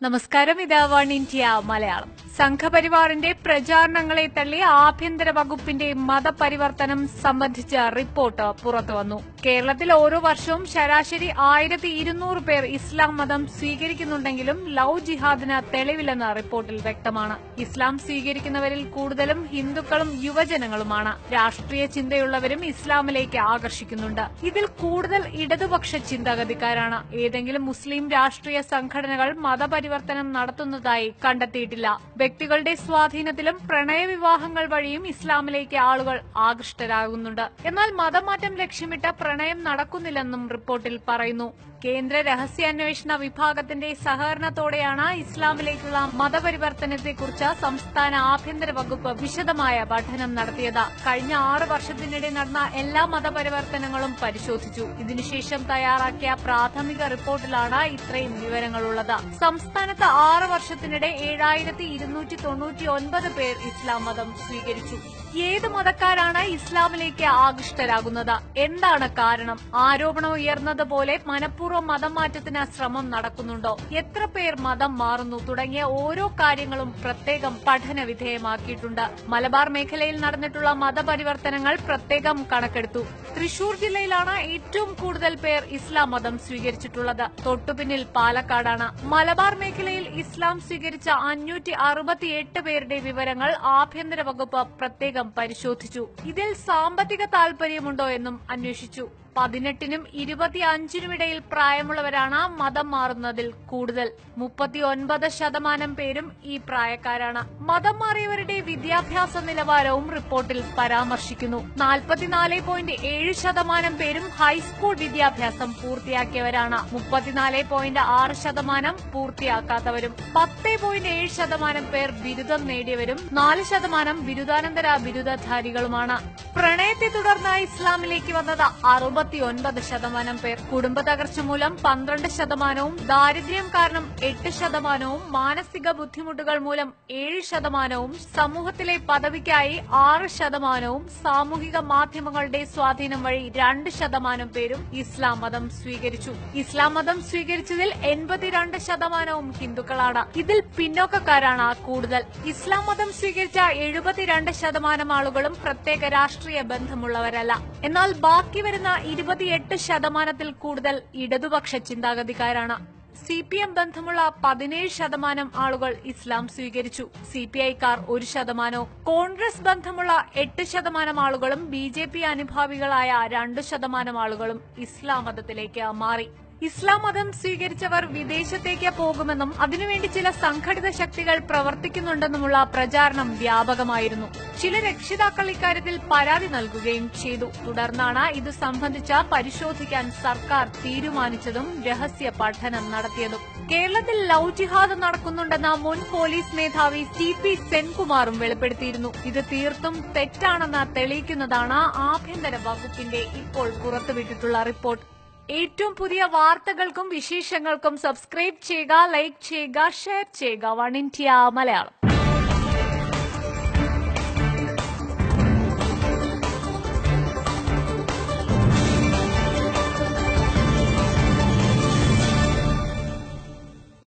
നമസ്കാരം ഇത് one India Malayalam സംഘപരിവാറിന്റെ പ്രചാരണങ്ങളെ തള്ളി ആഭ്യന്തര വകുപ്പിന്റെ മതപരിവർത്തനം സംബന്ധിച്ച റിപ്പോർട്ട് പുറത്തുവന്നു കേരളത്തിൽ ഓരോ വർഷവും ശരാശരി ആയിരത്തി ഇരുന്നൂറ് പേർ ഇസ്ലാം മതം സ്വീകരിക്കുന്നുണ്ടെങ്കിലും ലവ് ജിഹാദിന് തെളിവില്ലെന്ന് റിപ്പോർട്ടിൽ വ്യക്തമാണ് ഇസ്ലാം സ്വീകരിക്കുന്നവരിൽ കൂടുതലും ഹിന്ദുക്കളും യുവജനങ്ങളുമാണ് രാഷ്ട്രീയ ചിന്തയുള്ളവരും ഇസ്ലാമിലേക്ക് ആകർഷിക്കുന്നുണ്ട് ഇതിൽ കൂടുതൽ ഇടതുപക്ഷ ചിന്താഗതിക്കാരാണ് ഏതെങ്കിലും മുസ്ലിം രാഷ്ട്രീയ സംഘടനകൾ മതപരിവർത്തനം നടത്തുന്നതായി കണ്ടെത്തിയിട്ടില്ല വ്യക്തികളുടെ സ്വാധീനത്തിലും പ്രണയവിവാഹങ്ങൾ വഴിയും ഇസ്ലാമിലേക്ക് ആളുകൾ ആകൃഷ്ടരാകുന്നുണ്ട് എന്നാൽ മതമാറ്റം ലക്ഷ്യമിട്ട് പ്രണയം നടക്കുന്നില്ലെന്നും റിപ്പോർട്ടിൽ പറയുന്നു കേന്ദ്ര രഹസ്യാന്വേഷണ വിഭാഗത്തിന്റെ സഹകരണത്തോടെയാണ് ഇസ്ലാമിലേക്കുള്ള മതപരിവർത്തനത്തെക്കുറിച്ച് സംസ്ഥാന ആഭ്യന്തര വകുപ്പ് വിശദമായ പഠനം നടത്തിയത് കഴിഞ്ഞ ആറ് വർഷത്തിനിടെ നടന്ന എല്ലാ മതപരിവർത്തനങ്ങളും പരിശോധിച്ചു ഇതിനുശേഷം തയ്യാറാക്കിയ പ്രാഥമിക റിപ്പോർട്ടിലാണ് ഇത്രയും വിവരങ്ങളുള്ളത് സംസ്ഥാനത്ത് ആറ് വർഷത്തിനിടെ ഏഴായിരത്തി ഇരുന്നൂറ്റി തൊണ്ണൂറ്റി ഒൻപത് പേർ ഇസ്ലാം മതം സ്വീകരിച്ചു ഏത് മതക്കാരാണ് ഇസ്ലാമിലേക്ക് ആകൃഷ്ടരാകുന്നത് എന്താണ് കാരണം ആരോപണം ഉയർന്നതുപോലെ മനഃപൂർവ്വം മതം മാറ്റത്തിന് ശ്രമം നടക്കുന്നുണ്ടോ എത്ര പേർ മതം മാറുന്നു തുടങ്ങിയ ഓരോ കാര്യങ്ങളും പ്രത്യേകം പഠന വിധേയമാക്കിയിട്ടുണ്ട് മലബാർ മേഖലയിൽ നടന്നിട്ടുള്ള മതപരിവർത്തനങ്ങൾ പ്രത്യേകം കണക്കെടുത്തു തൃശൂർ ജില്ലയിലാണ് ഏറ്റവും കൂടുതൽ പേർ ഇസ്ലാം മതം സ്വീകരിച്ചിട്ടുള്ളത് തൊട്ടുപിന്നിൽ പാലക്കാടാണ് മലബാർ മേഖലയിൽ ഇസ്ലാം സ്വീകരിച്ച അഞ്ഞൂറ്റി അറുപത്തിയെട്ട് പേരുടെ വിവരങ്ങൾ ആഭ്യന്തര വകുപ്പ് പ്രത്യേകം പരിശോധിച്ചു ഇതിൽ സാമ്പത്തിക താൽപര്യമുണ്ടോ എന്നും അന്വേഷിച്ചു പതിനെട്ടിനും ഇരുപത്തിയഞ്ചിനുമിടയിൽ പ്രായമുള്ളവരാണ് മതം മാറുന്നതിൽ കൂടുതൽ മുപ്പത്തിയൊൻപത് ശതമാനം പേരും ഈ പ്രായക്കാരാണ് മതം മാറിയവരുടെ വിദ്യാഭ്യാസ നിലവാരവും റിപ്പോർട്ടിൽ പരാമർശിക്കുന്നു നാൽപ്പത്തിനാല് പോയിന്റ് ഏഴ് ശതമാനം പേരും ഹൈസ്കൂൾ വിദ്യാഭ്യാസം പൂർത്തിയാക്കിയവരാണ് മുപ്പത്തിനാല് പോയിന്റ് ആറ് ശതമാനം പൂർത്തിയാക്കാത്തവരും പത്ത് പോയിന്റ് ഏഴ് ശതമാനം പേർ ബിരുദം നേടിയവരും നാല് ശതമാനം ബിരുദാനന്തര ബിരുദധാരികളുമാണ് പ്രണയത്തെ തുടർന്ന് ഇസ്ലാമിലേക്ക് വന്നത് അറുപത്തിയൊൻപത് ശതമാനം പേർ കുടുംബ തകർച്ച മൂലം പന്ത്രണ്ട് ശതമാനവും ദാരിദ്ര്യം കാരണം എട്ട് ശതമാനവും മാനസിക ബുദ്ധിമുട്ടുകൾ മൂലം ഏഴ് ശതമാനവും സമൂഹത്തിലെ പദവിക്കായി ആറ് ശതമാനവും സാമൂഹിക മാധ്യമങ്ങളുടെ സ്വാധീനം വഴി രണ്ട് ശതമാനം പേരും ഇസ്ലാം മതം സ്വീകരിച്ചു ഇസ്ലാം മതം സ്വീകരിച്ചതിൽ എൺപത്തിരണ്ട് ശതമാനവും ഹിന്ദുക്കളാണ് ഇതിൽ പിന്നോക്കക്കാരാണ് കൂടുതൽ ഇസ്ലാം മതം സ്വീകരിച്ച എഴുപത്തിരണ്ട് ശതമാനം ആളുകളും പ്രത്യേക രാഷ്ട്രീയ ബന്ധമുള്ളവരല്ല എന്നാൽ ബാക്കി വരുന്ന ഇരുപത്തിയെട്ട് ശതമാനത്തിൽ കൂടുതൽ ഇടതുപക്ഷ ചിന്താഗതിക്കാരാണ് സി പി എം ബന്ധമുള്ള പതിനേഴ് ശതമാനം ആളുകൾ ഇസ്ലാം സ്വീകരിച്ചു സി പി ഐക്കാർ ഒരു ശതമാനവും കോൺഗ്രസ് ബന്ധമുള്ള എട്ട് ശതമാനം ആളുകളും ബി ജെ പി അനുഭാവികളായ രണ്ട് ശതമാനം ആളുകളും ഇസ്ലാം മതത്തിലേക്ക് മാറി ഇസ്ലാം മതം സ്വീകരിച്ചവർ വിദേശത്തേക്ക് പോകുമെന്നും അതിനുവേണ്ടി ചില സംഘടിത ശക്തികൾ പ്രവർത്തിക്കുന്നുണ്ടെന്നുമുള്ള പ്രചാരണം വ്യാപകമായിരുന്നു ചില രക്ഷിതാക്കൾ ഇക്കാര്യത്തിൽ പരാതി നൽകുകയും ചെയ്തു തുടർന്നാണ് ഇത് സംബന്ധിച്ച പരിശോധിക്കാൻ സർക്കാർ തീരുമാനിച്ചതും രഹസ്യ പഠനം നടത്തിയതും കേരളത്തിൽ ലവ് ജിഹാദ് നടക്കുന്നുണ്ടെന്ന മുൻ പോലീസ് മേധാവി സി പി സെൻകുമാറും വെളിപ്പെടുത്തിയിരുന്നു ഇത് തീർത്തും തെറ്റാണെന്ന് തെളിയിക്കുന്നതാണ് ആഭ്യന്തര വകുപ്പിന്റെ ഇപ്പോൾ പുറത്തുവിട്ടിട്ടുള്ള റിപ്പോർട്ട് ഏറ്റവും പുതിയ വാർത്തകൾക്കും വിശേഷങ്ങൾക്കും സബ്സ്ക്രൈബ് ചെയ്യുക ലൈക്ക് ചെയ്യുക ഷെയർ ചെയ്യുക വൺ ഇന്ത്യ മലയാളം